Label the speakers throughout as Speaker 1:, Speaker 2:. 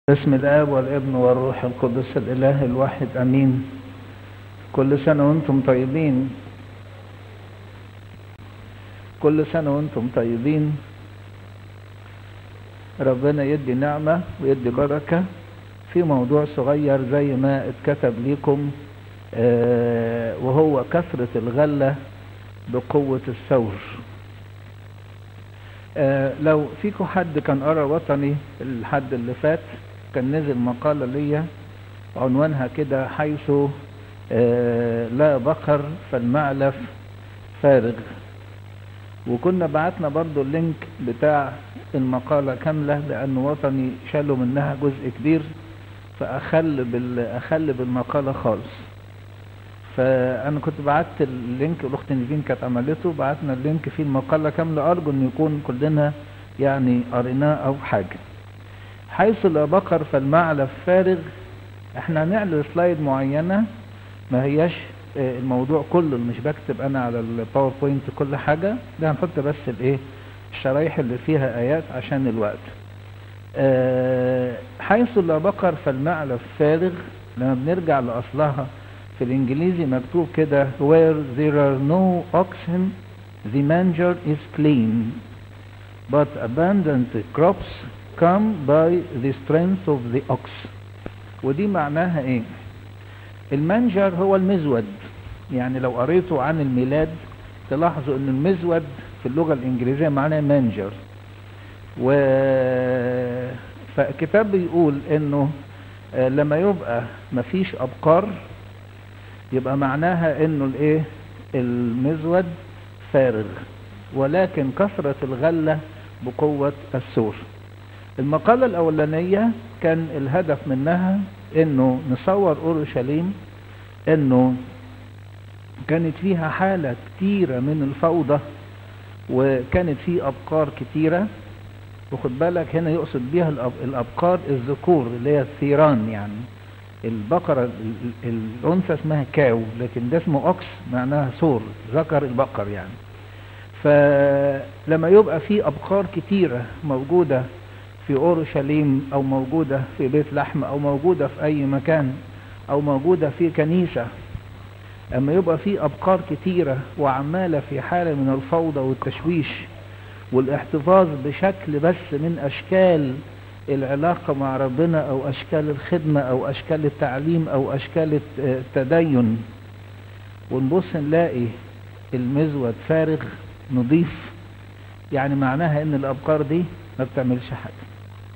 Speaker 1: باسم الآب والابن والروح القدس الإله الواحد أمين كل سنة وانتم طيبين كل سنة وانتم طيبين ربنا يدي نعمة ويدي بركة في موضوع صغير زي ما اتكتب لكم آه وهو كثرة الغلة بقوة الثور آه لو فيكم حد كان قرا وطني الحد اللي فات كان نزل مقالة ليا عنوانها كده حيث آه لا بقر فالمعلف فارغ وكنا بعتنا برضو اللينك بتاع المقالة كاملة لأن وطني شالوا منها جزء كبير فأخل, بال... أخل بالمقالة خالص فأنا كنت بعت اللينك الأخت نيفين كانت عملته بعتنا اللينك فيه المقالة كاملة أرجو أن يكون كلنا يعني قريناه أو حاجة حيث لا بقر فالمعلف فارغ احنا هنعمل سلايد معينة ما هياش الموضوع كله مش بكتب انا على الباوربوينت كل حاجة ده هنحط بس الايه الشرايح اللي فيها ايات عشان الوقت اه حيث لا بقر فالمعلف فارغ لما بنرجع لاصلها في الانجليزي مكتوب كده where there are no oxen the manger is clean but abundant crops come by the strength of the ox ودي معناها ايه المنجر هو المزود يعني لو قريتوا عن الميلاد تلاحظوا ان المزود في اللغة الانجليزية معناه منجر و فالكتاب بيقول انه لما يبقى مفيش ابقار يبقى معناها انه الايه المزود فارغ ولكن كثرة الغلة بقوة السور المقالة الأولانية كان الهدف منها انه نصور اورشليم انه كانت فيها حالة كتيرة من الفوضى وكانت في ابقار كتيرة وخد بالك هنا يقصد بيها الابقار الذكور اللي هي الثيران يعني البقرة الانثى اسمها كاو لكن ده اسمه اوكس معناها ثور ذكر البقر يعني فلما يبقى في ابقار كتيرة موجودة في اورشليم او موجودة في بيت لحم او موجودة في اي مكان او موجودة في كنيسة اما يبقى في ابقار كتيرة وعمالة في حالة من الفوضى والتشويش والاحتفاظ بشكل بس من اشكال العلاقة مع ربنا او اشكال الخدمة او اشكال التعليم او اشكال التدين ونبص نلاقي المزود فارغ نضيف يعني معناها ان الابقار دي ما بتعملش حاجة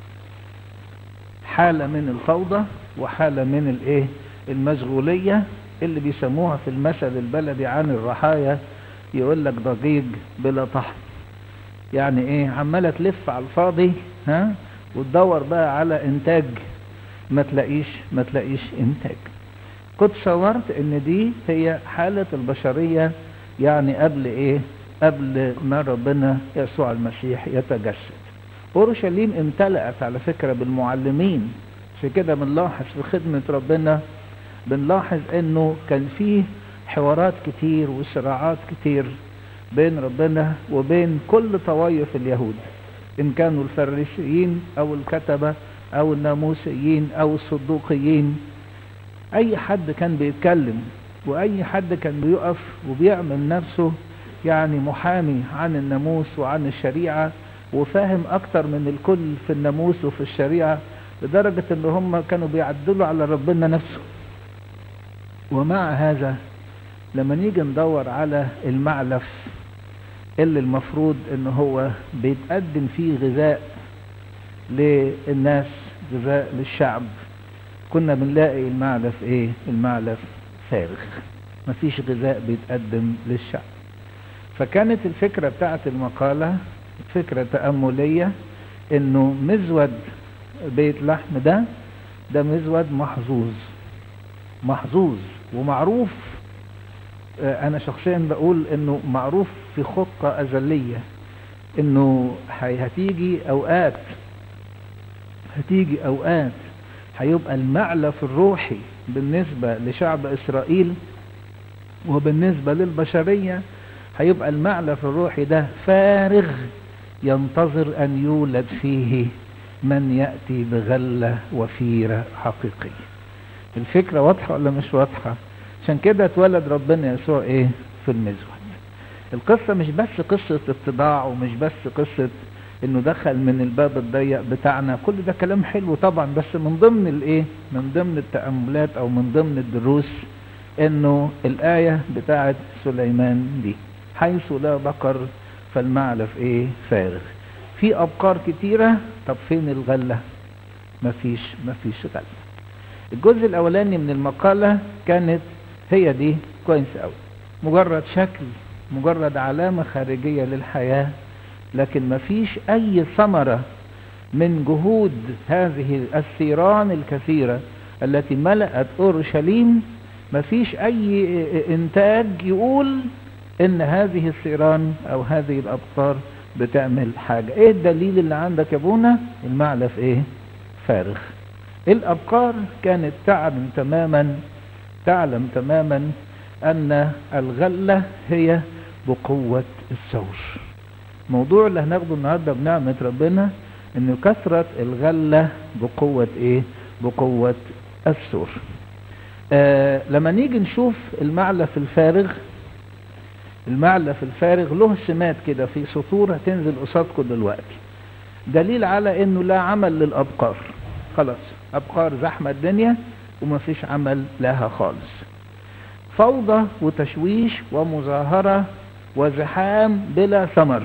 Speaker 1: حالة من الفوضى وحالة من الايه المشغولية اللي بيسموها في المثل البلدي عن الرحايا يقول لك ضجيج بلا طحن يعني ايه عمالة تلف على الفاضي ها وتدور بقى على انتاج ما تلاقيش ما تلاقيش انتاج كنت صورت ان دي هي حالة البشرية يعني قبل ايه قبل ما ربنا يسوع المسيح يتجسد اورشليم امتلأت على فكرة بالمعلمين عشان كده بنلاحظ في خدمة ربنا بنلاحظ انه كان فيه حوارات كتير وصراعات كتير بين ربنا وبين كل طوائف اليهود ان كانوا الفريسيين او الكتبة او الناموسيين او الصدوقيين اي حد كان بيتكلم واي حد كان بيقف وبيعمل نفسه يعني محامي عن الناموس وعن الشريعة وفاهم اكتر من الكل في الناموس وفي الشريعة لدرجة ان هم كانوا بيعدلوا على ربنا نفسه ومع هذا لما نيجي ندور على المعلف اللي المفروض ان هو بيتقدم فيه غذاء للناس غذاء للشعب كنا بنلاقي المعلف ايه المعلف فارغ مفيش غذاء بيتقدم للشعب فكانت الفكرة بتاعت المقالة فكرة تأملية انه مزود بيت لحم ده ده مزود محظوظ محظوظ ومعروف انا شخصيا بقول انه معروف في خطة ازلية انه هتيجي اوقات هتيجي اوقات هيبقى المعلف الروحي بالنسبة لشعب اسرائيل وبالنسبة للبشرية هيبقى المعلف الروحي ده فارغ ينتظر ان يولد فيه من يأتي بغلة وفيرة حقيقية الفكرة واضحة ولا مش واضحة عشان كده اتولد ربنا يسوع ايه في المزود القصة مش بس قصة اتباع ومش بس قصة انه دخل من الباب الضيق بتاعنا كل ده كلام حلو طبعا بس من ضمن الايه من ضمن التأملات او من ضمن الدروس انه الآية بتاعت سليمان دي حيث لا بقر فالمعلف ايه فارغ في ابقار كتيرة طب فين الغلة مفيش مفيش غلة الجزء الاولاني من المقالة كانت هي دي كويس قوي مجرد شكل مجرد علامة خارجية للحياة لكن مفيش اي ثمرة من جهود هذه الثيران الكثيرة التي ملأت اورشليم مفيش اي انتاج يقول ان هذه الثيران او هذه الابقار بتعمل حاجة ايه الدليل اللي عندك يا ابونا المعلف ايه فارغ الابقار كانت تعلم تماما تعلم تماما ان الغلة هي بقوة الثور الموضوع اللي هناخده النهاردة بنعمة ربنا ان كثرة الغلة بقوة ايه بقوة الثور آه لما نيجي نشوف المعلف الفارغ المعلف الفارغ له سمات كده في سطور هتنزل قصادكم دلوقتي دليل على انه لا عمل للابقار خلاص ابقار زحمة الدنيا ومفيش عمل لها خالص فوضى وتشويش ومظاهرة وزحام بلا ثمر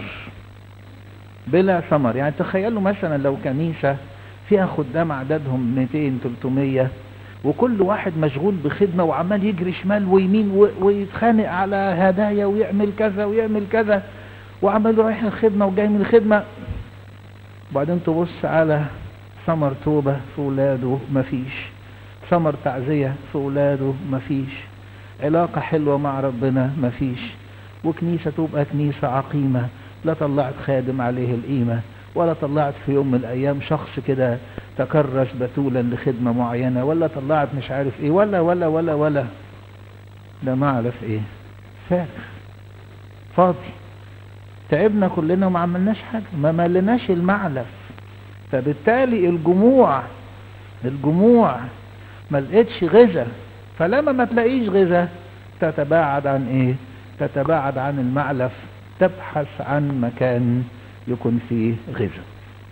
Speaker 1: بلا ثمر يعني تخيلوا مثلا لو كنيسة فيها خدام عددهم 200 300 وكل واحد مشغول بخدمة وعمال يجري شمال ويمين ويتخانق على هدايا ويعمل كذا ويعمل كذا وعمال رايح الخدمة وجاي من الخدمة وبعدين تبص على ثمر توبة في ولاده مفيش ثمر تعزية في ولاده مفيش علاقة حلوة مع ربنا مفيش وكنيسة تبقى كنيسة عقيمة لا طلعت خادم عليه القيمة ولا طلعت في يوم من الأيام شخص كده تكرس بتولا لخدمة معينة ولا طلعت مش عارف ايه ولا ولا ولا ولا ده معرف ايه فارغ فاضي تعبنا كلنا وما عملناش حاجة ما ملناش المعلف فبالتالي الجموع الجموع ما لقيتش غذاء فلما ما تلاقيش غذاء تتباعد عن ايه تتباعد عن المعلف تبحث عن مكان يكون فيه غذاء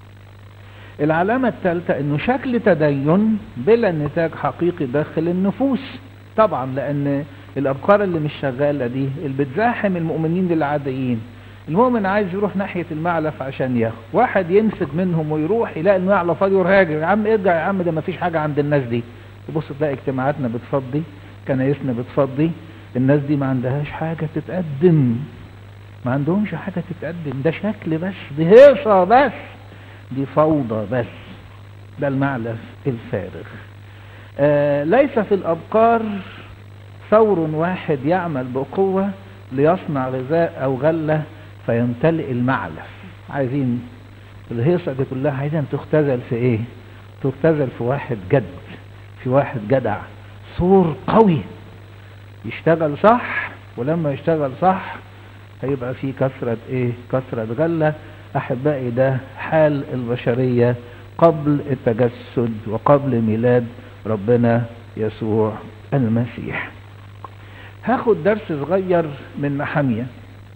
Speaker 1: العلامة الثالثة انه شكل تدين بلا نتاج حقيقي داخل النفوس طبعا لان الابقار اللي مش شغالة دي اللي بتزاحم المؤمنين العاديين المؤمن عايز يروح ناحية المعلف عشان ياخد واحد يمسك منهم ويروح يلاقي المعلف فاضي وراجع يا عم ارجع يا عم ده مفيش حاجة عند الناس دي تبص تلاقي اجتماعاتنا بتفضي كنايسنا بتفضي الناس دي ما عندهاش حاجة تتقدم ما عندهمش حاجة تتقدم ده شكل بس دي هيصة بس دي فوضى بس ده المعلف الفارغ آه ليس في الأبقار ثور واحد يعمل بقوة ليصنع غذاء أو غلة فيمتلئ المعلف عايزين الهيصة دي كلها عايزين تختزل في ايه تختزل في واحد جد في واحد جدع ثور قوي يشتغل صح ولما يشتغل صح هيبقى في كثرة ايه كثرة غلة احبائي ده حال البشرية قبل التجسد وقبل ميلاد ربنا يسوع المسيح هاخد درس صغير من نحمية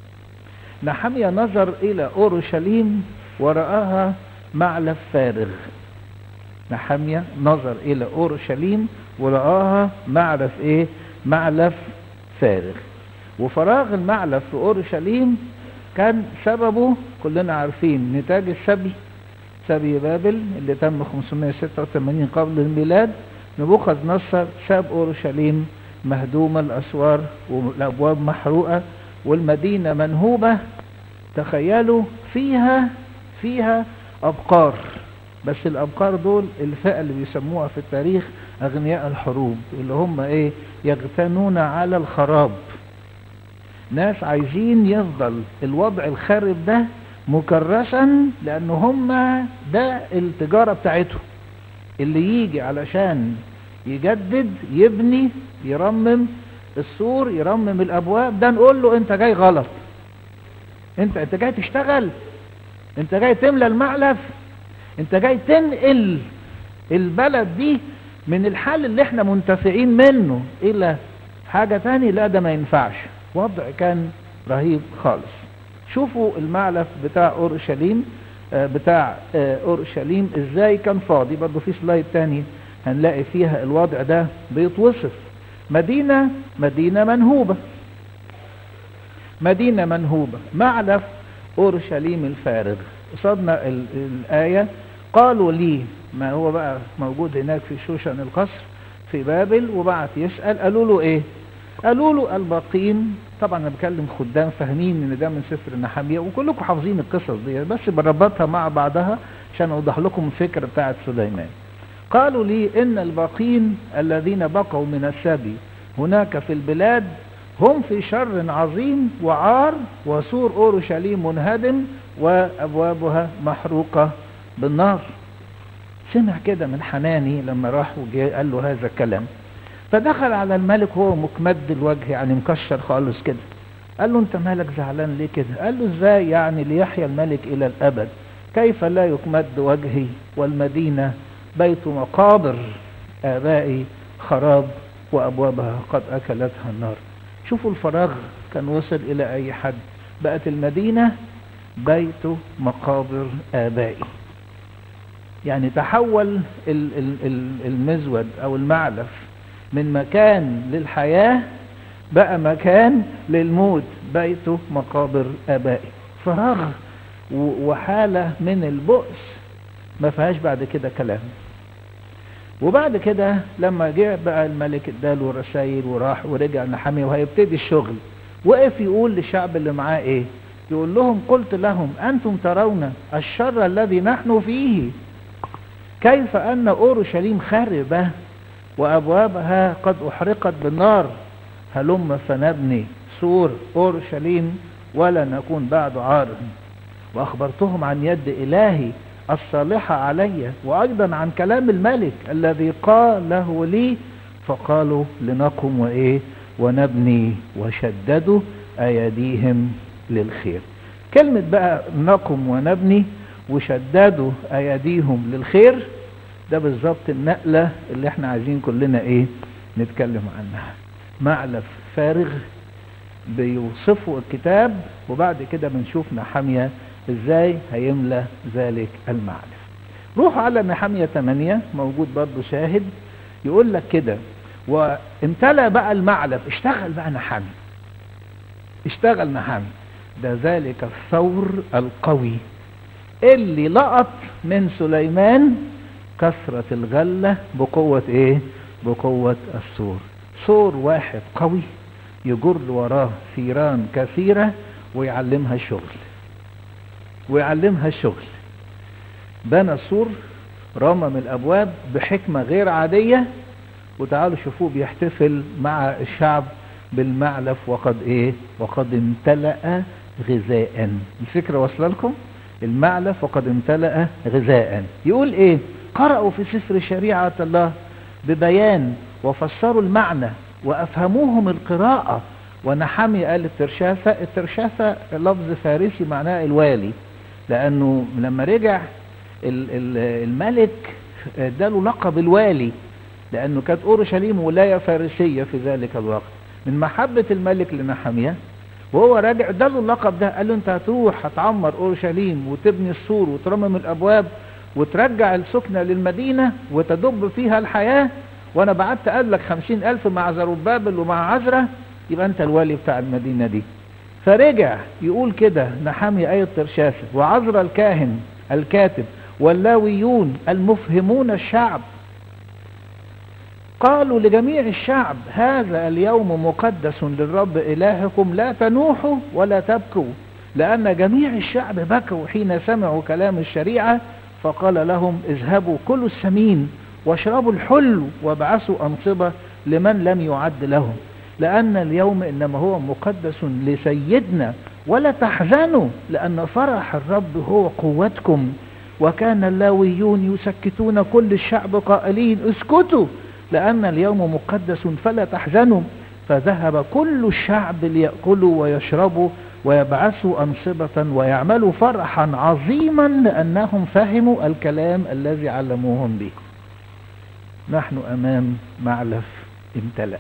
Speaker 1: نحمية نظر الى اورشليم ورآها معلف فارغ نحمية نظر الى اورشليم ورآها معلف ايه معلف فارغ وفراغ المعلف في اورشليم كان سببه كلنا عارفين نتاج السبي سبي بابل اللي تم 586 قبل الميلاد نبوخذ نصر ساب اورشليم مهدومة الاسوار والابواب محروقة والمدينة منهوبة تخيلوا فيها فيها ابقار بس الابقار دول الفئة اللي بيسموها في التاريخ اغنياء الحروب اللي هم ايه يغتنون على الخراب ناس عايزين يفضل الوضع الخارب ده مكرسا لان هم ده التجارة بتاعتهم اللي يجي علشان يجدد يبني يرمم السور يرمم الابواب ده نقول له انت جاي غلط انت انت جاي تشتغل انت جاي تملى المعلف انت جاي تنقل البلد دي من الحال اللي احنا منتفعين منه الى حاجة تاني لا ده ما ينفعش وضع كان رهيب خالص شوفوا المعلف بتاع اورشليم آه، بتاع آه، اورشليم ازاي كان فاضي برضو في سلايد تاني هنلاقي فيها الوضع ده بيتوصف مدينة مدينة منهوبة مدينة منهوبة معلف اورشليم الفارغ قصادنا ال- الآية قالوا لي ما هو بقى موجود هناك في شوشن القصر في بابل وبعت يسأل قالوا له ايه قالوا له الباقين طبعا انا بكلم خدام فاهمين ان ده من سفر النحامية وكلكم حافظين القصص دي بس بربطها مع بعضها عشان اوضح لكم الفكرة بتاعت سليمان قالوا لي ان الباقين الذين بقوا من السبي هناك في البلاد هم في شر عظيم وعار وسور اورشليم منهدم وابوابها محروقة بالنار سمع كده من حناني لما راح وجاء قال له هذا الكلام فدخل على الملك وهو مكمد الوجه يعني مكشر خالص كده قال له انت مالك زعلان ليه كده قال له ازاي يعني ليحيى الملك الى الابد كيف لا يكمد وجهي والمدينة بيت مقابر ابائي خراب وابوابها قد اكلتها النار شوفوا الفراغ كان وصل الى اي حد بقت المدينة بيت مقابر ابائي يعني تحول ال- ال- ال- المزود او المعلف من مكان للحياة بقى مكان للموت بيته مقابر ابائي فراغ و- وحالة من البؤس ما فيهاش بعد كده كلام وبعد كده لما جه بقى الملك اداله رسائل وراح ورجع نحامي وهيبتدي الشغل وقف يقول للشعب اللي معاه ايه يقول لهم قلت لهم انتم ترون الشر الذي نحن فيه كيف ان اورشليم خاربه وابوابها قد احرقت بالنار هلم فنبني سور اورشليم ولا نكون بعد عار واخبرتهم عن يد الهي الصالحة علي وايضا عن كلام الملك الذي قاله لي فقالوا لنقم وايه ونبني وشددوا ايديهم للخير كلمة بقى نقم ونبني وشددوا ايديهم للخير ده بالظبط النقلة اللي احنا عايزين كلنا ايه نتكلم عنها معلف فارغ بيوصفه الكتاب وبعد كده بنشوف نحامية ازاي هيملى ذلك المعلف روحوا على نحامية 8 موجود برضو شاهد يقول لك كده وامتلأ بقى المعلف اشتغل بقى نحامي اشتغل نحامي ده ذلك الثور القوي اللي لقط من سليمان كثرة الغلة بقوة ايه بقوة السور سور واحد قوي يجر وراه ثيران كثيرة ويعلمها الشغل ويعلمها الشغل بنى السور رمم الابواب بحكمة غير عادية وتعالوا شوفوه بيحتفل مع الشعب بالمعلف وقد ايه وقد امتلأ غذاء الفكرة واصله لكم المعلف وقد امتلأ غذاء يقول ايه قرأوا في سفر شريعة الله ببيان وفسروا المعنى وافهموهم القراءة ونحمي قال الترشافة الترشافة لفظ فارسي معناه الوالي لانه لما رجع ال- ال- الملك اداله لقب الوالي لانه كانت اورشليم ولاية فارسية في ذلك الوقت من محبة الملك لنحمية وهو راجع اداله اللقب ده قال له انت هتروح هتعمر اورشليم وتبني السور وترمم الابواب وترجع السكنة للمدينة وتدب فيها الحياة وانا بعت قبلك خمسين الف مع زروبابل ومع عزرة يبقى انت الوالي بتاع المدينة دي فرجع يقول كده نحامي آية ترشاسة وعزرا الكاهن الكاتب واللاويون المفهمون الشعب قالوا لجميع الشعب هذا اليوم مقدس للرب إلهكم لا تنوحوا ولا تبكوا لأن جميع الشعب بكوا حين سمعوا كلام الشريعة فقال لهم اذهبوا كلوا السمين واشربوا الحلو وابعثوا أنصبة لمن لم يعد لهم لأن اليوم إنما هو مقدس لسيدنا ولا تحزنوا لأن فرح الرب هو قوتكم وكان اللاويون يسكتون كل الشعب قائلين اسكتوا لأن اليوم مقدس فلا تحزنوا فذهب كل الشعب ليأكلوا ويشربوا ويبعثوا أنصبة ويعملوا فرحا عظيما لأنهم فهموا الكلام الذي علموهم به نحن أمام معلف امتلأ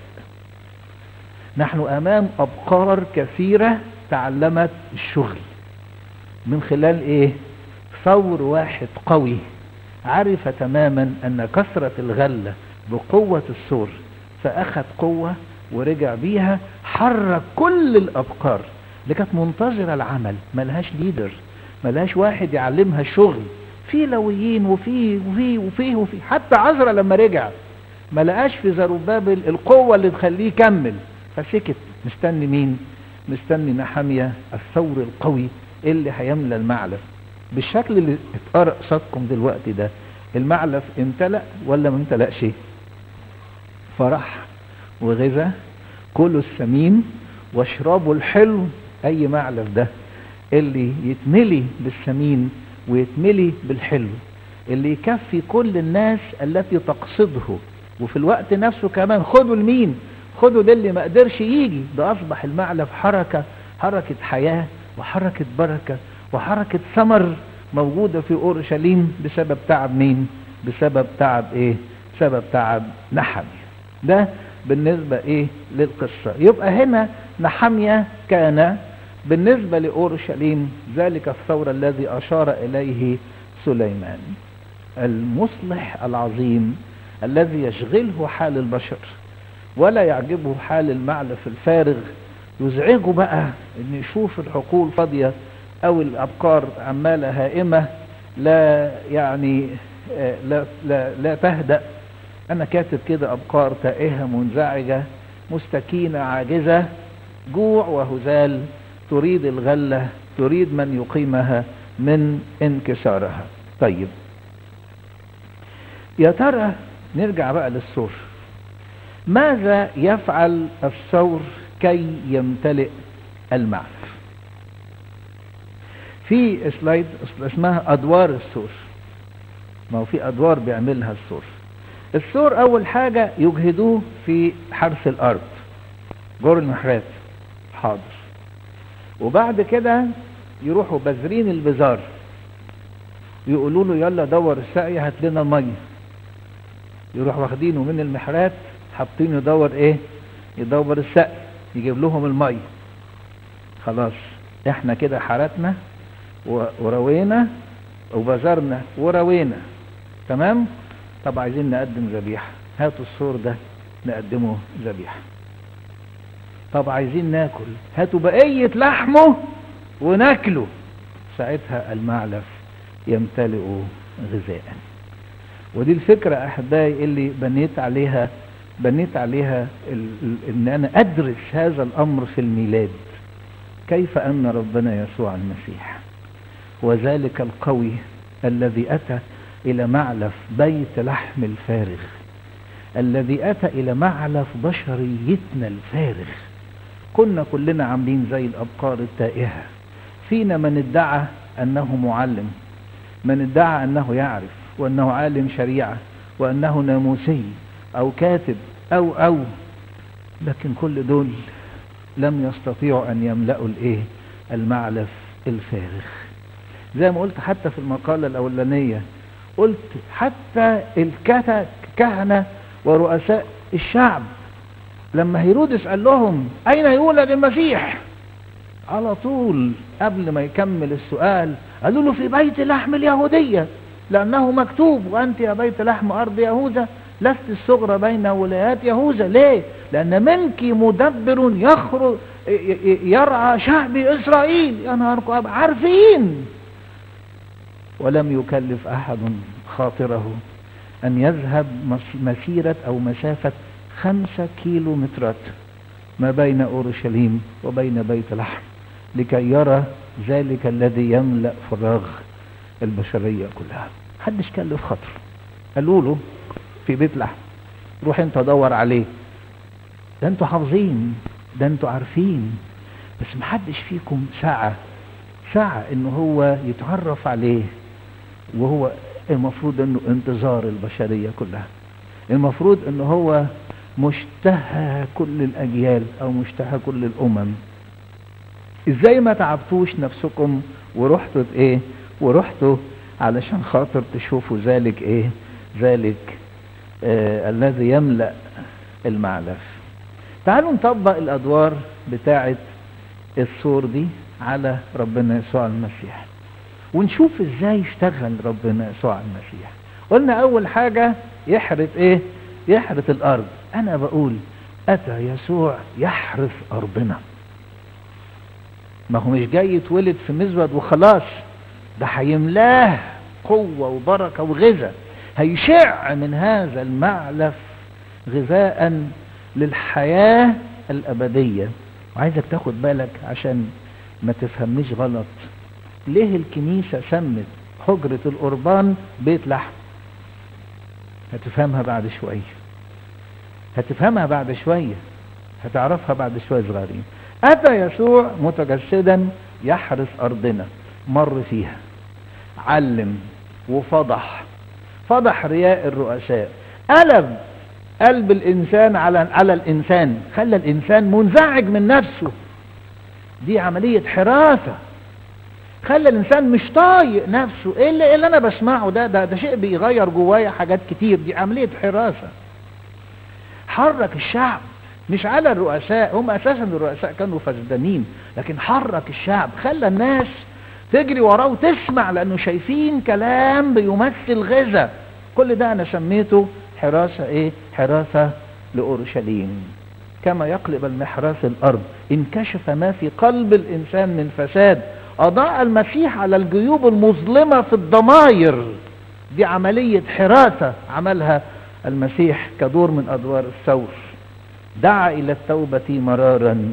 Speaker 1: نحن أمام أبقار كثيرة تعلمت الشغل من خلال إيه ثور واحد قوي عرف تماما أن كثرة الغلة بقوة السور فأخذ قوة ورجع بيها حرك كل الأبقار اللي كانت منتظرة العمل ملهاش ليدر ملهاش واحد يعلمها الشغل في لويين وفي وفي وفي وفي حتى عزرا لما رجع ما لقاش في زروبابل القوة اللي تخليه يكمل فسكت مستني مين مستني نحامية الثور القوي اللي هيملى المعلف بالشكل اللي اتقرأ قصادكم دلوقتي ده المعلف امتلأ ولا ما امتلأش فرح وغذا كلوا السمين واشربوا الحلو اي معلف ده اللي يتملي بالسمين ويتملي بالحلو اللي يكفي كل الناس التي تقصده وفي الوقت نفسه كمان خدوا لمين خدوا للي ما قدرش يجي ده اصبح المعلف حركة حركة حياة وحركة بركة وحركة ثمر موجودة في اورشليم بسبب تعب مين بسبب تعب ايه بسبب تعب نحمي ده بالنسبة ايه للقصة يبقى هنا نحمية كان بالنسبة لأورشليم ذلك الثور الذي أشار إليه سليمان المصلح العظيم الذي يشغله حال البشر ولا يعجبه حال المعلف الفارغ يزعجه بقى ان يشوف الحقول فاضية او الابقار عمالة هائمة لا يعني لا, لا, لا تهدأ انا كاتب كده ابقار تائهة منزعجة مستكينة عاجزة جوع وهزال تريد الغلة تريد من يقيمها من انكسارها طيب يا ترى نرجع بقى للسور ماذا يفعل الثور كي يمتلئ المعرف في سلايد اسمها ادوار السور ما هو في ادوار بيعملها السور السور اول حاجة يجهدوه في حرث الارض جور المحرات حاضر وبعد كده يروحوا بذرين البزار يقولوا له يلا دور الساقية هات لنا المية يروح واخدينه من المحرات حاطينه يدور ايه يدور السقي يجيب لهم المية خلاص احنا كده حرتنا وروينا وبزرنا وروينا تمام طب عايزين نقدم ذبيحة هاتوا السور ده نقدمه ذبيحة طب عايزين ناكل هاتوا بقية لحمه وناكله ساعتها المعلف يمتلئ غذاء ودي الفكرة احبائي اللي بنيت عليها بنيت عليها ال ال ان انا ادرس هذا الامر في الميلاد كيف ان ربنا يسوع المسيح وذلك القوي الذي اتى الى معلف بيت لحم الفارغ الذي اتى الى معلف بشريتنا الفارغ كنا كلنا عاملين زي الابقار التائهة فينا من ادعى انه معلم من ادعى انه يعرف وانه عالم شريعة وانه ناموسي او كاتب او او لكن كل دول لم يستطيعوا ان يملأوا الايه المعلف الفارغ زي ما قلت حتى في المقالة الاولانية قلت حتى الكهنة ورؤساء الشعب لما هيرودس قال لهم اين يولد المسيح على طول قبل ما يكمل السؤال قالوا له في بيت لحم اليهودية لأنه مكتوب وأنت يا بيت لحم أرض يهوذا لست الصغرى بين ولايات يهوذا ليه لأن منك مدبر يخرج يرعى شعب إسرائيل يا نهاركم عارفين ولم يكلف أحد خاطره أن يذهب مسيرة أو مسافة خمسة كيلو مترات ما بين أورشليم وبين بيت لحم لكي يرى ذلك الذي يملأ فراغ البشرية كلها محدش كلف خطر قالوا له في بيت لحم روح انت دور عليه ده انتوا حافظين ده انتوا عارفين بس محدش فيكم سعى سعى ان هو يتعرف عليه وهو المفروض انه انتظار البشرية كلها المفروض انه هو مشتهى كل الاجيال او مشتهى كل الامم ازاي ما تعبتوش نفسكم ورحتوا ايه ورحتوا علشان خاطر تشوفوا ذلك ايه ذلك آه الذي يملأ المعلف تعالوا نطبق الادوار بتاعه السور دي على ربنا يسوع المسيح ونشوف ازاي اشتغل ربنا يسوع المسيح قلنا اول حاجة يحرث ايه يحرث الارض انا بقول اتى يسوع يحرث ارضنا ما هو مش جاي يتولد في مزود وخلاص ده هيملاه قوة وبركة وغذاء هيشع من هذا المعلف غذاء للحياة الأبدية وعايزك تاخد بالك عشان ما تفهمنيش غلط ليه الكنيسة سمت حجرة القربان بيت لحم هتفهمها بعد شوية هتفهمها بعد شوية هتعرفها بعد شوية صغيرين أتى يسوع متجسدا يحرس أرضنا مر فيها علم وفضح فضح رياء الرؤساء قلب قلب الإنسان على على الإنسان خلى الإنسان منزعج من نفسه دي عملية حراسة خلى الإنسان مش طايق نفسه إيه اللي, إيه اللي أنا بسمعه ده, ده ده شيء بيغير جوايا حاجات كتير دي عملية حراسة حرك الشعب مش على الرؤساء هم أساسا الرؤساء كانوا فسدانين لكن حرك الشعب خلى الناس تجري وراه وتسمع لأنه شايفين كلام بيمثل غذاء كل ده أنا سميته حراسة إيه حراسة لأورشليم كما يقلب المحراس الأرض انكشف ما في قلب الإنسان من فساد أضاء المسيح على الجيوب المظلمة في الضماير دي عملية حراسة عملها المسيح كدور من أدوار الثور دعا إلى التوبة مرارا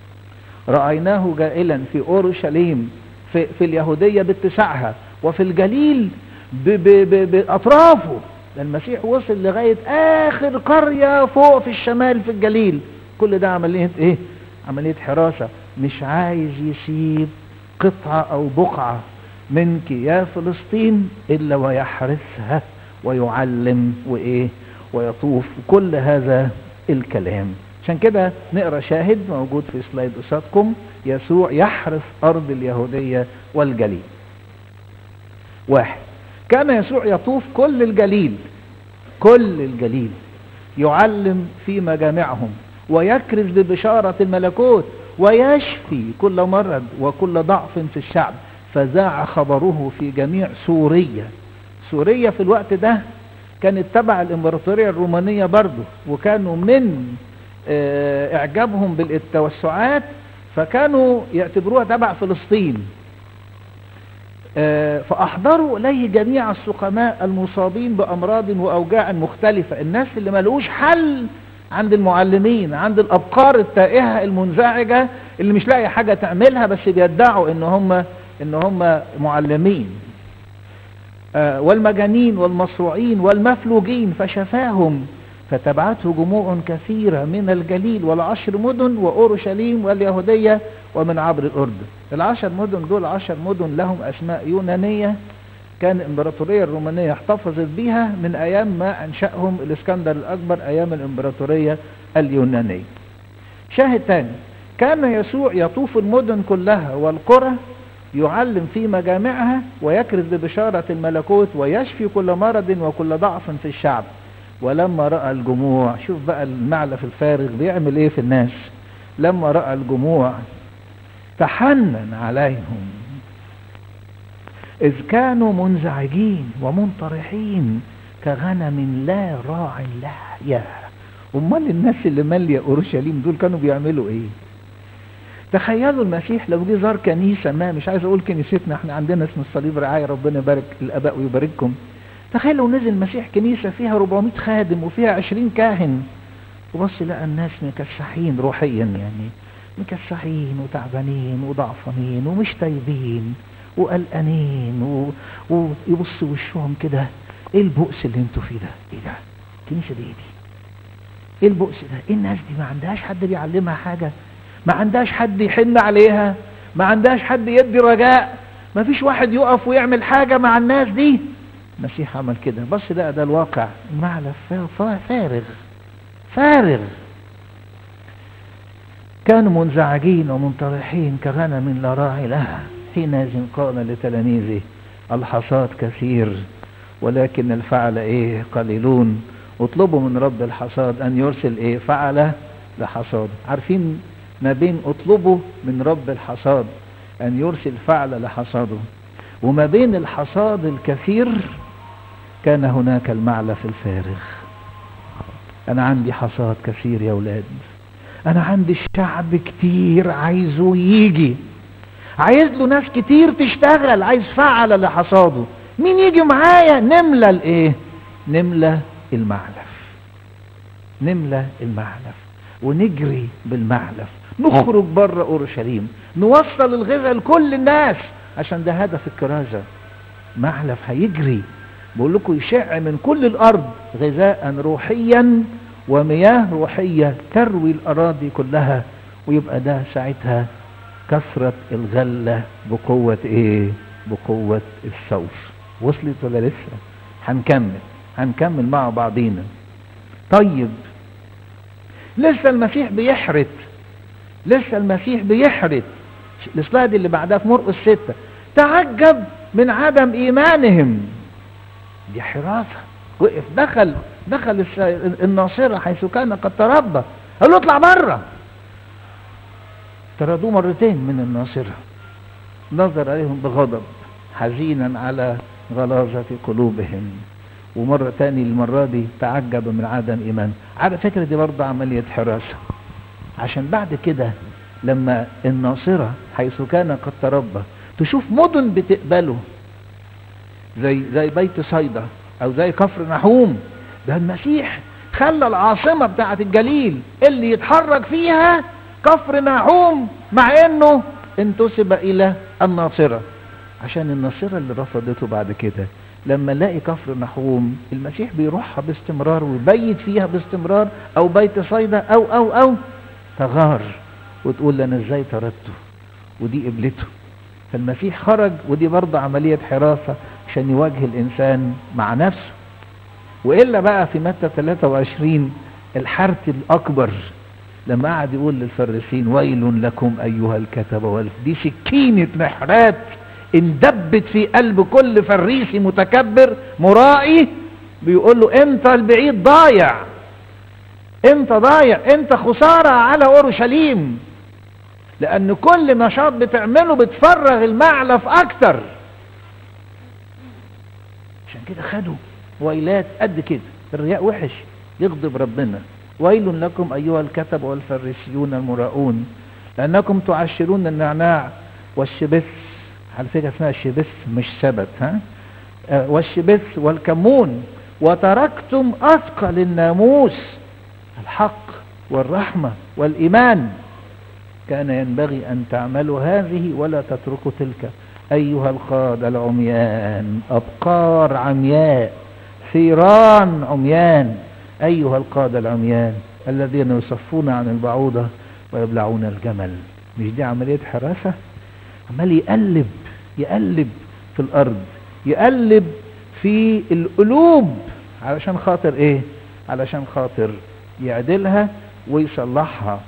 Speaker 1: رأيناه جائلا في أورشليم في, في اليهودية باتساعها وفي الجليل ب ب ب بأطرافه المسيح وصل لغاية آخر قرية فوق في الشمال في الجليل كل ده عملية إيه؟ عملية حراسة مش عايز يسيب قطعة أو بقعة منك يا فلسطين إلا ويحرسها ويعلم وإيه ويطوف كل هذا الكلام عشان كده نقرا شاهد موجود في سلايد قصادكم يسوع يحرس أرض اليهودية والجليل واحد كان يسوع يطوف كل الجليل كل الجليل يعلم في مجامعهم ويكرز ببشارة الملكوت ويشفي كل مرض وكل ضعف في الشعب فذاع خبره في جميع سوريا سوريا في الوقت ده كانت تبع الامبراطورية الرومانية برضه وكانوا من اه اعجابهم بالتوسعات فكانوا يعتبروها تبع فلسطين اه فاحضروا اليه جميع السقماء المصابين بامراض واوجاع مختلفة الناس اللي ملقوش حل عند المعلمين عند الابقار التائهة المنزعجة اللي مش لاقي حاجة تعملها بس بيدعوا ان هم ان هم معلمين آه والمجانين والمصروعين والمفلوجين فشفاهم فتبعته جموع كثيرة من الجليل والعشر مدن وأورشليم واليهودية ومن عبر الأردن العشر مدن دول عشر مدن لهم أسماء يونانية كان الإمبراطورية الرومانية احتفظت بها من أيام ما أنشأهم الإسكندر الأكبر أيام الإمبراطورية اليونانية شاهد تاني كان يسوع يطوف المدن كلها والقرى يعلم في مجامعها ويكرز ببشارة الملكوت ويشفي كل مرض وكل ضعف في الشعب ولما رأى الجموع شوف بقى المعلف الفارغ بيعمل ايه في الناس لما رأى الجموع تحنن عليهم إذ كانوا منزعجين ومنطرحين كغنم لا راع لها يا أمال الناس اللي مالية أورشليم دول كانوا بيعملوا إيه تخيلوا المسيح لو جه زار كنيسة ما مش عايز أقول كنيستنا احنا عندنا اسم الصليب رعاية ربنا يبارك الآباء ويبارككم تخيل لو نزل المسيح كنيسة فيها 400 خادم وفيها 20 كاهن وبص لقى الناس مكسحين روحيا يعني مكسحين وتعبانين وضعفانين ومش طيبين وقلقانين و... ويبص وشهم كده ايه البؤس اللي انتوا فيه ده ايه ده الكنيسه دي ايه دي ايه البؤس ده ايه الناس دي ما عندهاش حد بيعلمها حاجه ما عندهاش حد يحن عليها ما عندهاش حد يدي رجاء ما فيش واحد يقف ويعمل حاجه مع الناس دي المسيح عمل كده بص ده ده الواقع المعلف فارغ فارغ كانوا منزعجين ومنطرحين كغنم لا راعي لها حينئذ قال لتلاميذه الحصاد كثير ولكن الفعل ايه قليلون اطلبوا من رب الحصاد ان يرسل ايه فعل لحصاد عارفين ما بين اطلبوا من رب الحصاد ان يرسل فعل لحصاده وما بين الحصاد الكثير كان هناك المعلف الفارغ انا عندي حصاد كثير يا ولاد انا عندي الشعب كتير عايزه يجي عايز له ناس كتير تشتغل عايز فعل لحصاده مين يجي معايا نملى الايه نملى المعلف نملى المعلف ونجري بالمعلف نخرج بره اورشليم نوصل الغذاء لكل الناس عشان ده هدف الكرازه معلف هيجري بقول لكم يشع من كل الارض غذاء روحيا ومياه روحيه تروي الاراضي كلها ويبقى ده ساعتها كثرة الغلة بقوة ايه بقوة الثور وصلت ولا لسه هنكمل هنكمل مع بعضينا طيب لسه المسيح بيحرت لسه المسيح بيحرت السلايد اللي بعدها في مرقس ستة تعجب من عدم ايمانهم دي حراسة وقف دخل دخل الناصرة حيث كان قد تربى قال له اطلع بره طردوه مرتين من الناصرة نظر عليهم بغضب حزينا على غلاظة قلوبهم ومرة تاني المرة دي تعجب من عدم إيمان على فكرة دي برضه عملية حراسة عشان بعد كده لما الناصرة حيث كان قد تربى تشوف مدن بتقبله زي زي بيت صيدا او زي كفر نحوم ده المسيح خلى العاصمة بتاعة الجليل اللي يتحرك فيها كفر نحوم مع انه انتسب الى الناصرة عشان الناصرة اللي رفضته بعد كده لما نلاقي كفر نحوم المسيح بيروحها باستمرار ويبيت فيها باستمرار او بيت صيدا او او او تغار وتقول انا ازاي طردته ودي قبلته فالمسيح خرج ودي برضه عملية حراسة عشان يواجه الانسان مع نفسه والا بقى في متى 23 الحرث الاكبر لما قعد يقول للفريسين ويل لكم ايها الكتبه والف دي سكينه محرات اندبت في قلب كل فريسي متكبر مرائي بيقول له انت البعيد ضايع انت ضايع انت خساره على اورشليم لان كل نشاط بتعمله بتفرغ المعلف اكتر عشان كده خدوا ويلات قد كده الرياء وحش يغضب ربنا ويل لكم أيها الكتب والفريسيون المراؤون لأنكم تعشرون النعناع والشبث على فكرة اسمها الشبث مش سبت ها آه والشبث والكمون وتركتم أثقل الناموس الحق والرحمة والإيمان كان ينبغي أن تعملوا هذه ولا تتركوا تلك أيها القادة العميان أبقار عمياء ثيران عميان أيها القادة العميان الذين يصفون عن البعوضة ويبلعون الجمل مش دي عملية حراسة عمال يقلب يقلب في الأرض يقلب في القلوب علشان خاطر ايه علشان خاطر يعدلها ويصلحها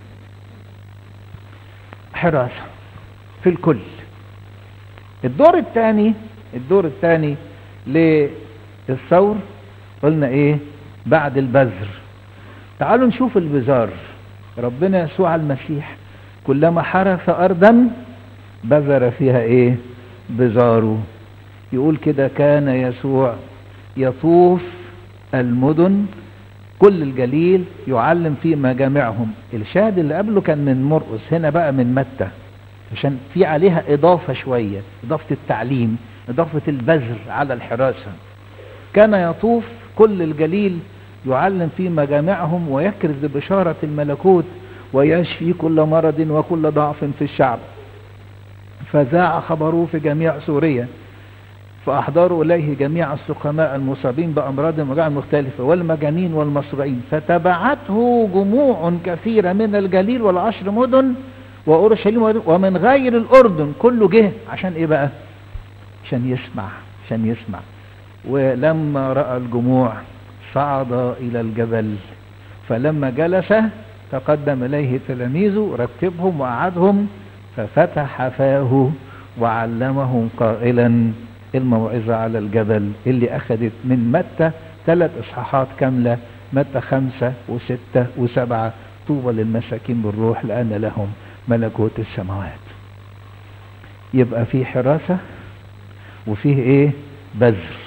Speaker 1: حراسة في الكل الدور الثاني الدور الثاني للثور قلنا ايه بعد البذر تعالوا نشوف البذار ربنا يسوع المسيح كلما حرث ارضا بذر فيها ايه بذاره يقول كده كان يسوع يطوف المدن كل الجليل يعلم في مجامعهم الشاهد اللي قبله كان من مرقس هنا بقى من متى عشان في عليها اضافه شويه اضافه التعليم اضافه البذر على الحراسه كان يطوف كل الجليل يعلم في مجامعهم ويكرز بشاره الملكوت ويشفي كل مرض وكل ضعف في الشعب فذاع خبره في جميع سوريا فأحضروا إليه جميع السقماء المصابين بأمراض وجع مختلفة والمجانين والمصرعين فتبعته جموع كثيرة من الجليل والعشر مدن وأورشليم ومن غير الأردن كله جه عشان إيه بقى؟ عشان يسمع عشان يسمع ولما رأى الجموع صعد إلى الجبل فلما جلس تقدم إليه تلاميذه رتبهم وقعدهم ففتح فاه وعلمهم قائلا الموعظة على الجبل اللي أخذت من متى ثلاث إصحاحات كاملة متى خمسة وستة وسبعة طوبى للمساكين بالروح لأن لهم ملكوت السماوات يبقى في حراسة وفيه ايه بذر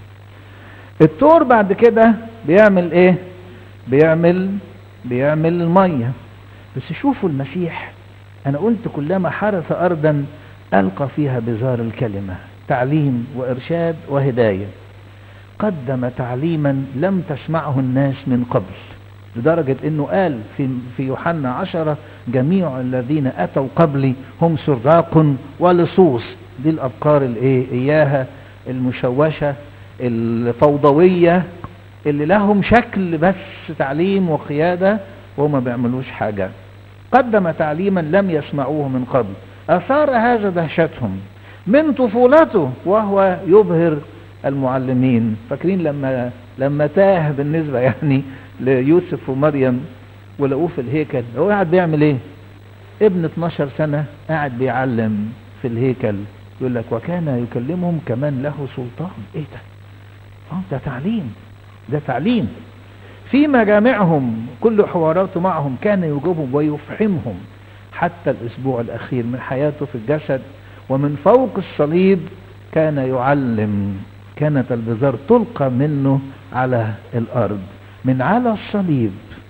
Speaker 1: التور بعد كده بيعمل ايه بيعمل بيعمل المية بس شوفوا المسيح انا قلت كلما حرث ارضا القى فيها بزار الكلمة تعليم وارشاد وهداية قدم تعليما لم تسمعه الناس من قبل لدرجة انه قال في, في يوحنا عشرة جميع الذين اتوا قبلي هم سراق ولصوص دي الافكار الايه اياها المشوشة الفوضوية اللي لهم شكل بس تعليم وقيادة وما بيعملوش حاجة قدم تعليما لم يسمعوه من قبل اثار هذا دهشتهم من طفولته وهو يبهر المعلمين فاكرين لما لما تاه بالنسبة يعني ليوسف ومريم ولقوه في الهيكل هو قاعد بيعمل ايه ابن 12 سنة قاعد بيعلم في الهيكل يقول لك وكان يكلمهم كمان له سلطان ايه ده اه ده تعليم ده تعليم في مجامعهم كل حواراته معهم كان يجيبهم ويفحمهم حتى الاسبوع الاخير من حياته في الجسد ومن فوق الصليب كان يعلم كانت البزار تلقى منه على الارض من على الصليب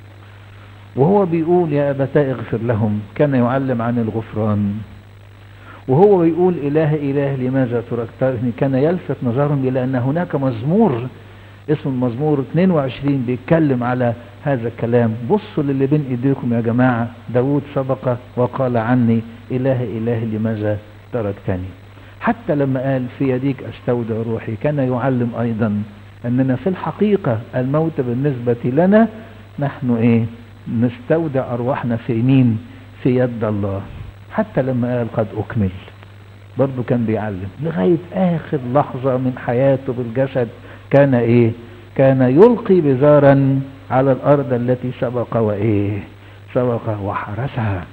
Speaker 1: وهو بيقول يا أبتاء اغفر لهم كان يعلم عن الغفران وهو بيقول إله إله لماذا تركتني كان يلفت نظرهم إلى أن هناك مزمور اسمه المزمور 22 بيتكلم على هذا الكلام بصوا للي بين ايديكم يا جماعة داود سبق وقال عني إله إله لماذا تركتني حتى لما قال في يديك استودع روحي كان يعلم أيضا أننا في الحقيقة الموت بالنسبة لنا نحن إيه نستودع أرواحنا في مين في يد الله حتى لما قال قد أكمل برضه كان بيعلم لغاية آخر لحظة من حياته بالجسد كان إيه كان يلقي بزارا على الأرض التي سبق وإيه سبق وحرسها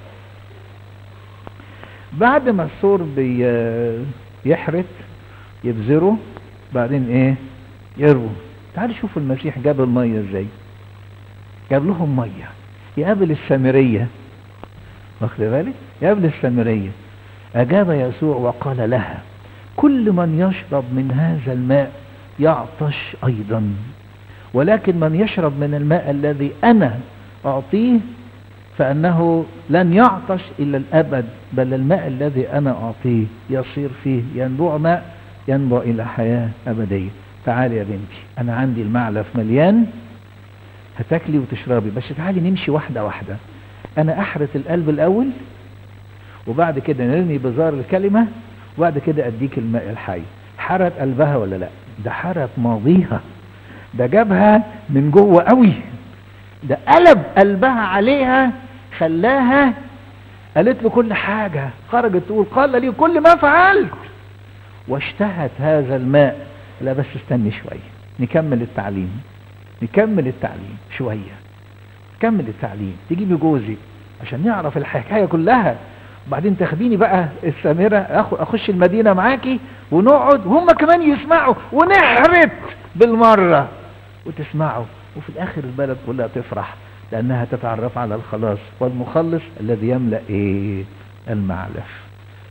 Speaker 1: بعد ما السور بيحرث يبذره بعدين ايه يرووا تعالوا شوفوا المسيح جاب المية ازاي جاب لهم مية يقابل السامرية واخد بالك يقابل السامرية أجاب يسوع وقال لها كل من يشرب من هذا الماء يعطش أيضا ولكن من يشرب من الماء الذي أنا أعطيه فأنه لن يعطش إلى الأبد بل الماء الذي أنا أعطيه يصير فيه ينبوع ماء ينبع إلى حياة أبدية تعالي يا بنتي أنا عندي المعلف مليان هتاكلي وتشربي بس تعالي نمشي واحدة واحدة أنا أحرث القلب الأول وبعد كده نرمي بزار الكلمة وبعد كده أديك الماء الحي حرت قلبها ولا لا ده حرت ماضيها ده جابها من جوه قوي ده قلب قلبها عليها خلاها قالت له كل حاجة خرجت تقول قال لي كل ما فعلت واشتهت هذا الماء لا بس استني شوية نكمل التعليم نكمل التعليم شوية كمل التعليم تجيبي جوزي عشان نعرف الحكاية كلها وبعدين تاخديني بقى السامرة اخش المدينة معاكي ونقعد وهم كمان يسمعوا ونعرف بالمرة وتسمعوا وفي الاخر البلد كلها تفرح لانها تتعرف على الخلاص والمخلص الذي يملأ ايه المعلف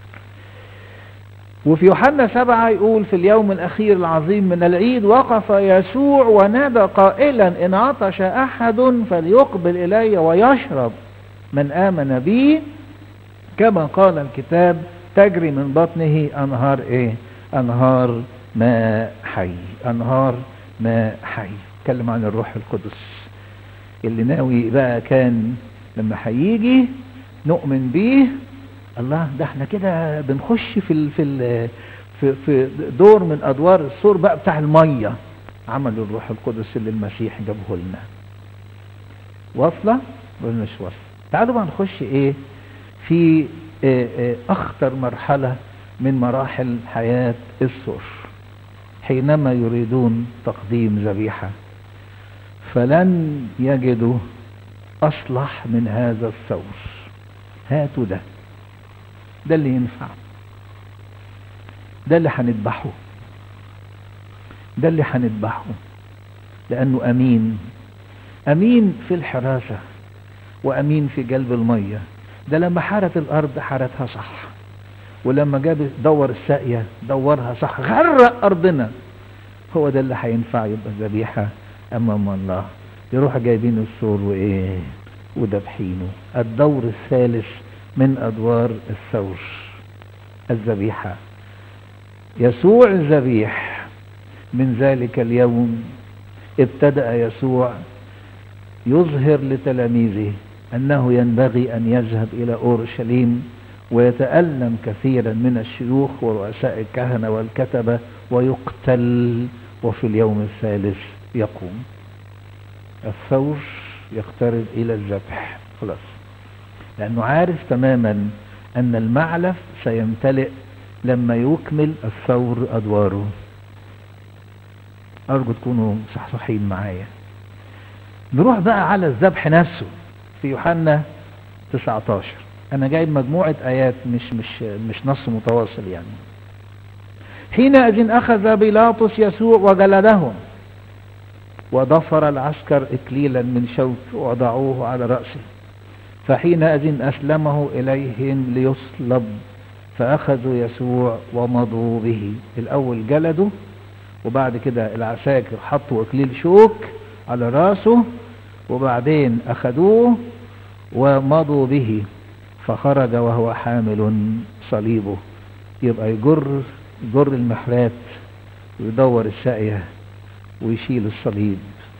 Speaker 1: وفي يوحنا سبعة يقول في اليوم الأخير العظيم من العيد وقف يسوع ونادى قائلا إن عطش أحد فليقبل إلي ويشرب من آمن بي كما قال الكتاب تجري من بطنه أنهار إيه أنهار ماء حي أنهار ماء حي اتكلم عن الروح القدس اللي ناوي بقى كان لما هيجي نؤمن بيه الله ده احنا كده بنخش في ال في ال في, في دور من ادوار السور بقى بتاع الميه عمل الروح القدس اللي المسيح جابه لنا واصله ولا مش واصله تعالوا بقى نخش ايه في اه اه اخطر مرحله من مراحل حياه السور حينما يريدون تقديم ذبيحه فلن يجدوا اصلح من هذا الثور هاتوا ده ده اللي ينفع ده اللي هنذبحه ده اللي هنذبحه لانه امين امين في الحراسة وامين في جلب المية ده لما حارت الارض حارتها صح ولما جاب دور الساقية دورها صح غرق ارضنا هو ده اللي هينفع يبقى ذبيحة امام الله يروح جايبين السور وايه وذبحينه الدور الثالث من ادوار الثور الذبيحة يسوع الذبيح من ذلك اليوم ابتدأ يسوع يظهر لتلاميذه أنه ينبغي أن يذهب إلى أورشليم ويتألم كثيرا من الشيوخ ورؤساء الكهنة والكتبة ويقتل وفي اليوم الثالث يقوم الثور يقترب إلى الذبح خلاص لأنه عارف تماما أن المعلف سيمتلئ لما يكمل الثور أدواره أرجو تكونوا صحصحين معايا نروح بقى على الذبح نفسه في يوحنا 19 أنا جايب مجموعة آيات مش مش مش نص متواصل يعني حينئذ أخذ بيلاطس يسوع وجلده وضفر العسكر إكليلا من شوك وضعوه على رأسه فحينئذ أسلمه إليهم ليصلب فأخذوا يسوع ومضوا به الأول جلدوا وبعد كده العساكر حطوا إكليل شوك على راسه وبعدين أخذوه ومضوا به فخرج وهو حامل صليبه يبقى يجر يجر المحرات ويدور الساقية ويشيل الصليب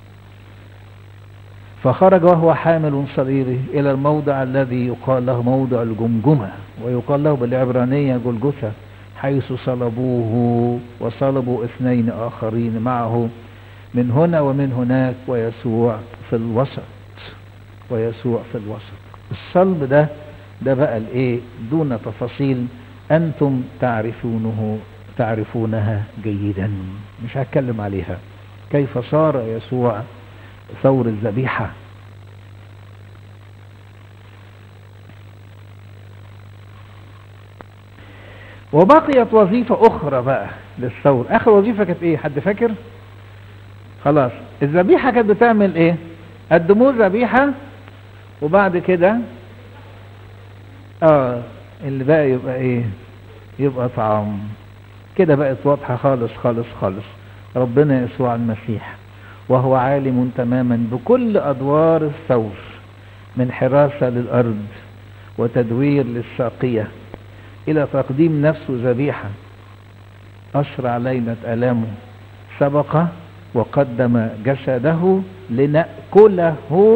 Speaker 1: فخرج وهو حامل صليبه إلى الموضع الذي يقال له موضع الجمجمة ويقال له بالعبرانية جلجثة حيث صلبوه وصلبوا اثنين آخرين معه من هنا ومن هناك ويسوع في الوسط ويسوع في الوسط الصلب ده ده بقى الايه دون تفاصيل انتم تعرفونه تعرفونها جيدا مش هتكلم عليها كيف صار يسوع ثور الذبيحة وبقيت وظيفة أخرى بقى للثور آخر وظيفة كانت إيه حد فاكر خلاص الذبيحة كانت بتعمل إيه قدموه ذبيحة وبعد كده آه اللي بقى يبقى إيه يبقى طعام كده بقت واضحة خالص خالص خالص ربنا يسوع المسيح وهو عالم تماما بكل أدوار الثور من حراسة للأرض وتدوير للساقية إلى تقديم نفسه ذبيحة أسرع ليلة ألامه سبق وقدم جسده لنأكله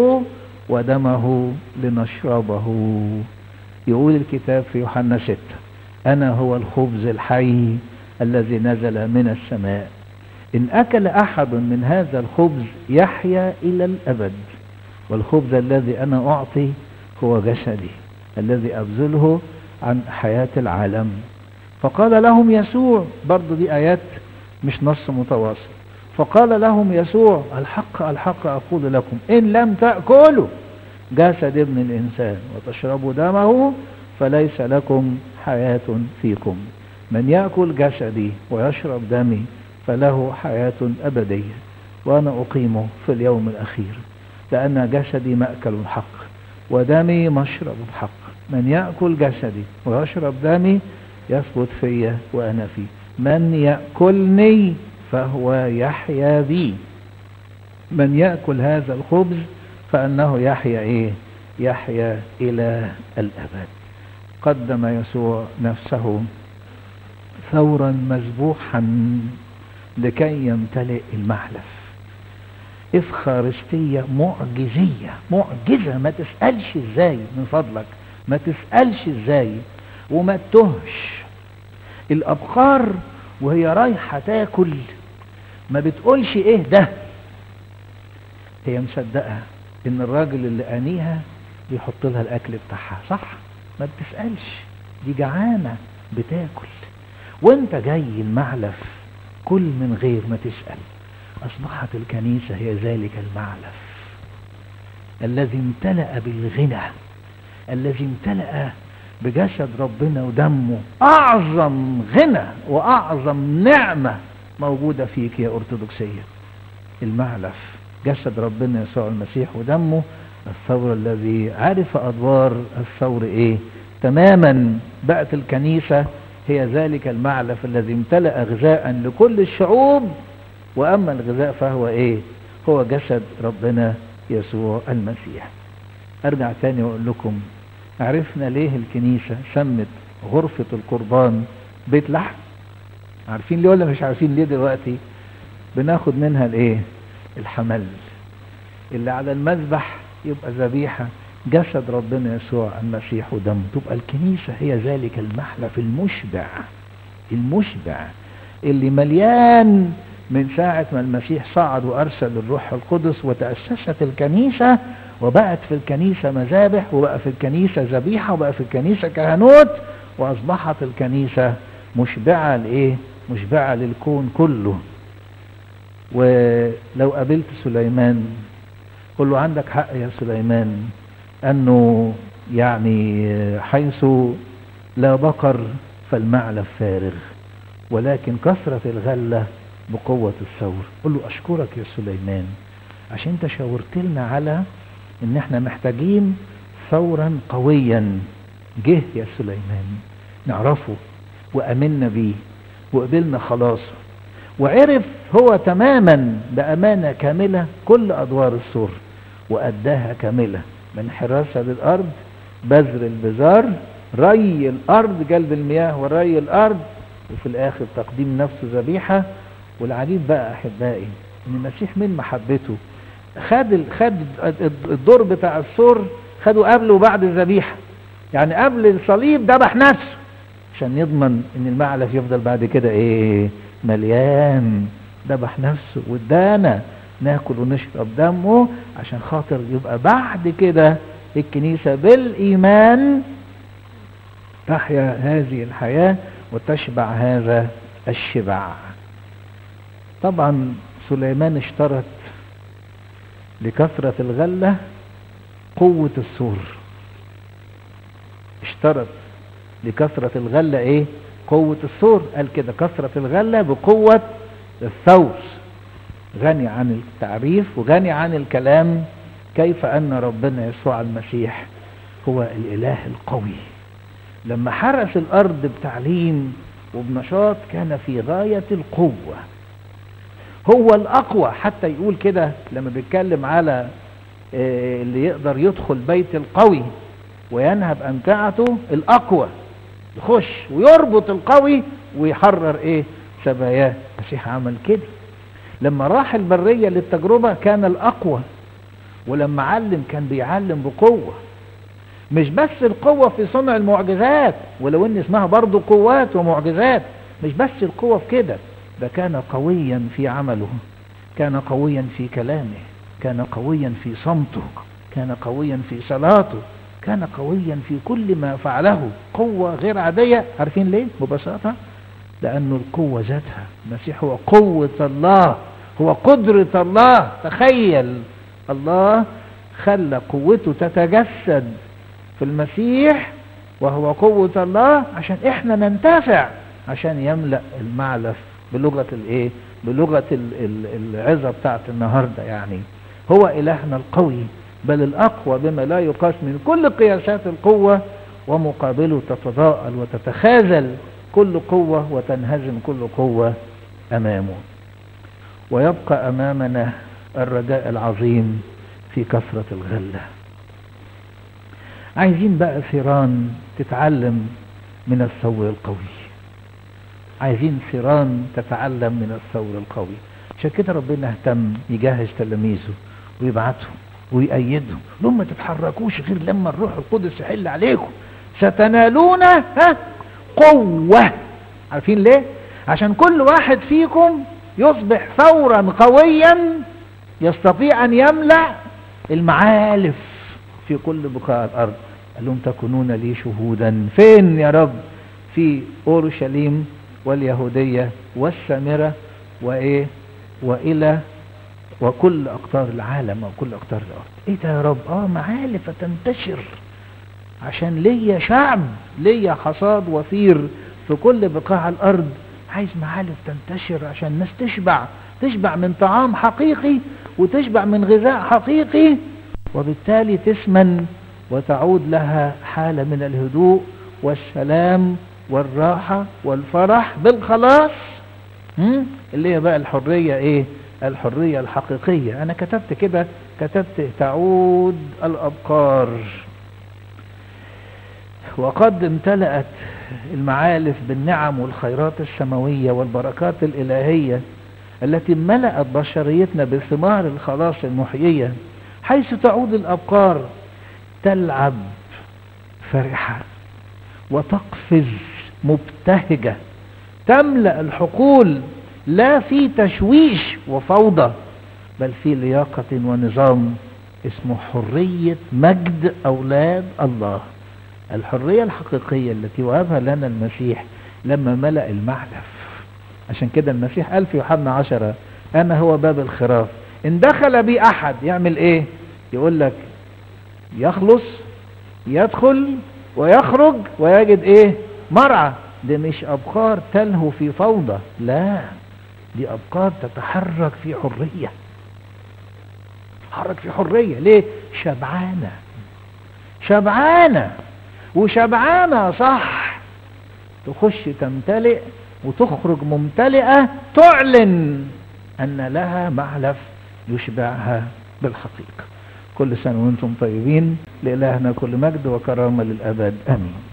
Speaker 1: ودمه لنشربه يقول الكتاب في يوحنا 6 أنا هو الخبز الحي الذي نزل من السماء إن أكل أحد من هذا الخبز يحيا إلى الأبد والخبز الذي أنا أعطي هو جسدي الذي أبذله عن حياة العالم فقال لهم يسوع برضو دي آيات مش نص متواصل فقال لهم يسوع الحق الحق أقول لكم إن لم تأكلوا جسد ابن الإنسان وتشربوا دمه فليس لكم حياة فيكم من يأكل جسدي ويشرب دمي فله حياة أبدية وأنا أقيمه في اليوم الأخير لأن جسدي مأكل حق ودمي مشرب حق من يأكل جسدي ويشرب دمي يثبت في وأنا فيه من يأكلني فهو يحيا بي من يأكل هذا الخبز فأنه يحيا إيه يحيا إلى الأبد قدم يسوع نفسه ثورا مذبوحا لكي يمتلئ المحلف افخارستية معجزية معجزة ما تسألش ازاي من فضلك ما تسألش ازاي وما تهش الابقار وهي رايحة تاكل ما بتقولش ايه ده هي مصدقة ان الراجل اللي انيها بيحط لها الاكل بتاعها صح ما بتسألش دي جعانة بتاكل وانت جاي المعلف كل من غير ما تسأل أصبحت الكنيسة هي ذلك المعلف الذي امتلأ بالغنى الذي امتلأ بجسد ربنا ودمه أعظم غنى وأعظم نعمة موجودة فيك يا أرثوذكسية المعلف جسد ربنا يسوع المسيح ودمه الثور الذي عرف أدوار الثور إيه تماما بقت الكنيسة هي ذلك المعلف الذي امتلأ غذاء لكل الشعوب وأما الغذاء فهو إيه هو جسد ربنا يسوع المسيح أرجع تاني وأقول لكم عرفنا ليه الكنيسة سمت غرفة القربان بيت لحم عارفين ليه ولا مش عارفين ليه دلوقتي بناخد منها الايه الحمل اللي على المذبح يبقى ذبيحة جسد ربنا يسوع المسيح ودمه تبقى الكنيسة هي ذلك المحلف المشبع المشبع اللي مليان من ساعة ما المسيح صعد وأرسل الروح القدس وتأسست الكنيسة وبقت في الكنيسة مذابح وبقى في الكنيسة ذبيحة وبقى في الكنيسة كهنوت وأصبحت الكنيسة مشبعة لإيه؟ مشبعة للكون كله ولو قابلت سليمان قل له عندك حق يا سليمان أنه يعني حيث لا بقر فالمعلف فارغ ولكن كثرة الغلة بقوة الثور قل له أشكرك يا سليمان عشان انت شاورت لنا على ان احنا محتاجين ثورا قويا جه يا سليمان نعرفه وامنا بيه وقبلنا خلاصه وعرف هو تماما بامانه كامله كل ادوار السر واداها كامله من حراسه للارض بذر البزار ري الارض جلب المياه وري الارض وفي الاخر تقديم نفسه ذبيحه والعجيب بقى احبائي ان المسيح من محبته خد ال... خد الدور بتاع السور خده قبل وبعد الذبيحه يعني قبل الصليب ذبح نفسه عشان يضمن ان المعلف يفضل بعد كده ايه مليان ذبح نفسه وادانا ناكل ونشرب دمه عشان خاطر يبقى بعد كده الكنيسه بالايمان تحيا هذه الحياه وتشبع هذا الشبع طبعا سليمان اشترط لكثرة الغلة قوة السور اشترط لكثرة الغلة ايه قوة السور قال كده كثرة الغلة بقوة الثور غني عن التعريف وغني عن الكلام كيف ان ربنا يسوع المسيح هو الاله القوي لما حرس الارض بتعليم وبنشاط كان في غاية القوة هو الاقوى حتى يقول كده لما بيتكلم على اللي يقدر يدخل بيت القوي وينهب امتعته الاقوى يخش ويربط القوي ويحرر ايه سباياه المسيح عمل كده لما راح البرية للتجربة كان الاقوى ولما علم كان بيعلم بقوة مش بس القوة في صنع المعجزات ولو ان اسمها برضو قوات ومعجزات مش بس القوة في كده ده كان قويا في عمله كان قويا في كلامه كان قويا في صمته كان قويا في صلاته كان قويا في كل ما فعله قوة غير عادية عارفين ليه ببساطة لأنه القوة ذاتها المسيح هو قوة الله هو قدرة الله تخيل الله خلى قوته تتجسد في المسيح وهو قوة الله عشان احنا ننتفع عشان يملأ المعلف بلغة الايه بلغة العظة بتاعت النهاردة يعني هو الهنا القوي بل الاقوى بما لا يقاس من كل قياسات القوة ومقابله تتضاءل وتتخاذل كل قوة وتنهزم كل قوة امامه ويبقى امامنا الرجاء العظيم في كثرة الغلة عايزين بقى ثيران تتعلم من الثور القوي عايزين ثيران تتعلم من الثور القوي عشان كده ربنا اهتم يجهز تلاميذه ويبعتهم ويأيدهم لهم ما تتحركوش غير لما الروح القدس يحل عليكم ستنالون ها قوة عارفين ليه عشان كل واحد فيكم يصبح ثورا قويا يستطيع ان يملأ المعالف في كل بقاع الارض قال لهم تكونون لي شهودا فين يا رب في اورشليم واليهودية والسامرة وايه والى وكل أقطار العالم وكل أقطار الأرض إيه ده يا رب آه معالف تنتشر عشان ليا شعب ليا حصاد وفير في كل بقاع الأرض عايز معالف تنتشر عشان الناس تشبع تشبع من طعام حقيقي وتشبع من غذاء حقيقي وبالتالي تسمن وتعود لها حالة من الهدوء والسلام والراحة والفرح بالخلاص هم؟ اللي هي بقى الحرية ايه الحرية الحقيقية انا كتبت كده كتبت تعود الابقار وقد امتلأت المعالف بالنعم والخيرات السماوية والبركات الإلهية التي ملأت بشريتنا بثمار الخلاص المحيية حيث تعود الأبقار تلعب فرحة وتقفز مبتهجة تملأ الحقول لا في تشويش وفوضى بل في لياقة ونظام اسمه حرية مجد أولاد الله الحرية الحقيقية التي وهبها لنا المسيح لما ملأ المعلف عشان كده المسيح قال في يوحنا عشرة أنا هو باب الخراف إن دخل بي أحد يعمل إيه يقول لك يخلص يدخل ويخرج ويجد إيه مرعى دي مش أبقار تلهو في فوضى لا دي أبقار تتحرك في حرية تتحرك في حرية ليه شبعانة شبعانة وشبعانة صح تخش تمتلئ وتخرج ممتلئة تعلن أن لها معلف يشبعها بالحقيقة كل سنة وانتم طيبين لإلهنا كل مجد وكرامة للأبد آمين